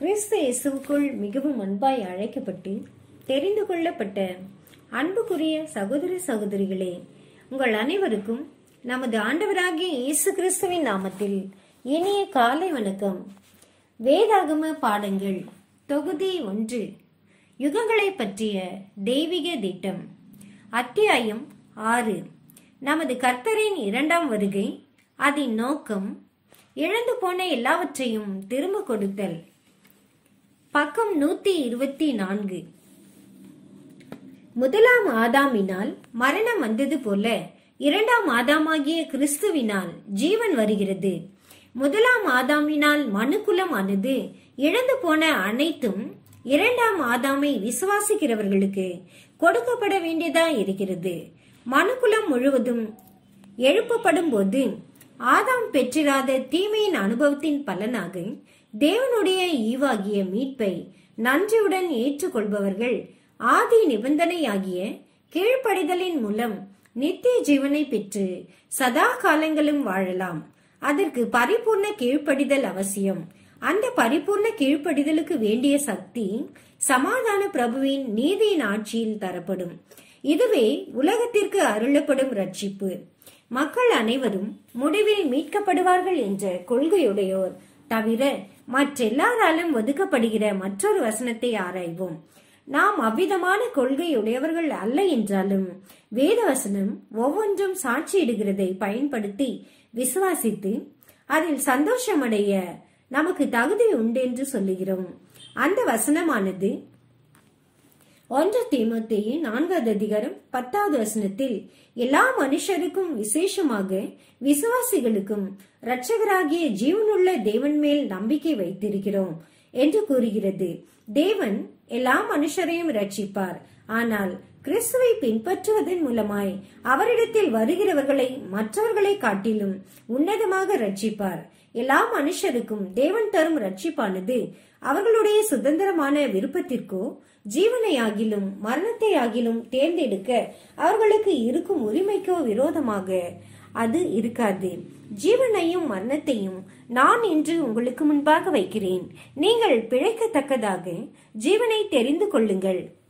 கிறிஸ்து இயேசுவுக்குள் மிகவும் அன்பாய் அழைக்கப்பட்டு தெரிந்து கொள்ளப்பட்ட அன்புக்குரிய சகோதர சகோதரிகளே உங்கள் அனைவருக்கும் நமது ஆண்டவராகிய இயேசு கிறிஸ்துவின் நாமத்தில் இனிய காலை வணக்கம் வேதாகம பாடங்கள் தொகுதி ஒன்று யுகங்களை பற்றிய தெய்வீக திட்டம் அத்தியாயம் ஆறு நமது கர்த்தரின் இரண்டாம் வருகை அதன் நோக்கம் இழந்து போன எல்லாவற்றையும் திரும்ப கொடுத்தல் பக்கம் நூத்தி இருபத்தி நான்கு முதலாம் ஆதாமினால் மரணம் வந்தது போல இரண்டாம் ஆதாமாகிய கிறிஸ்துவினால் ஜீவன் வருகிறது முதலாம் ஆதாமினால் மனுக்குலம் ஆனது இழந்து போன அனைத்தும் இரண்டாம் ஆதாமை விசுவாசிக்கிறவர்களுக்கு கொடுக்கப்பட வேண்டியதா இருக்கிறது மனுக்குலம் முழுவதும் எழுப்பப்படும் போது ஆதாம் பெற்றிராத தீமையின் அனுபவத்தின் பலனாக தேவனுடைய ஈவாகிய மீட்பை நன்றியுடன் ஏற்றுக்கொள்பவர்கள் ஆதி நிபந்தனையாகிய கீழ்ப்படிதலின் மூலம் நித்திய ஜீவனை பெற்று சதா காலங்களும் வாழலாம் அதற்கு பரிபூர்ண கீழ்ப்படிதல் அவசியம் அந்த பரிபூர்ண கீழ்ப்படிதலுக்கு வேண்டிய சக்தி சமாதான பிரபுவின் நீதியின் ஆட்சியில் தரப்படும் இதுவே உலகத்திற்கு அருளப்படும் ரட்சிப்பு மக்கள் அனைவரும் முடிவில் மீட்கப்படுவார்கள் என்ற கொள்கையுடையோர் தவிர மற்றெல்லாராலும் ஒதுக்கப்படுகிற மற்றொரு வசனத்தை ஆராய்வோம் நாம் அவ்விதமான கொள்கையுடையவர்கள் அல்ல என்றாலும் வேத வசனம் ஒவ்வொன்றும் சாட்சியிடுகிறதை பயன்படுத்தி விசுவாசித்து அதில் சந்தோஷமடைய நமக்கு தகுதி உண்டென்று சொல்லுகிறோம் அந்த வசனமானது ஒன்று தீமோத்தேயு நான்காவது அதிகாரம் பத்தாவது வசனத்தில் எல்லா மனுஷருக்கும் விசேஷமாக விசுவாசிகளுக்கும் இரட்சகராகிய ஜீவனுள்ள தேவன் மேல் நம்பிக்கை வைத்திருக்கிறோம் என்று கூறுகிறது தேவன் எல்லா மனுஷரையும் ரட்சிப்பார் ஆனால் கிறிஸ்துவை பின்பற்றுவதன் மூலமாய் அவரிடத்தில் வருகிறவர்களை மற்றவர்களை காட்டிலும் உன்னதமாக ரட்சிப்பார் எல்லா மனுஷருக்கும் தேவன் தரும் ரட்சிப்பானது அவர்களுடைய சுதந்திரமான விருப்பத்திற்கோ ஜீவனையாகிலும் மரணத்தையாகிலும் தேர்ந்தெடுக்க அவர்களுக்கு இருக்கும் உரிமைக்கோ விரோதமாக அது இருக்காது ஜீவனையும் மரணத்தையும் நான் இன்று உங்களுக்கு முன்பாக வைக்கிறேன் நீங்கள் பிழைக்கத்தக்கதாக ஜீவனை தெரிந்து கொள்ளுங்கள்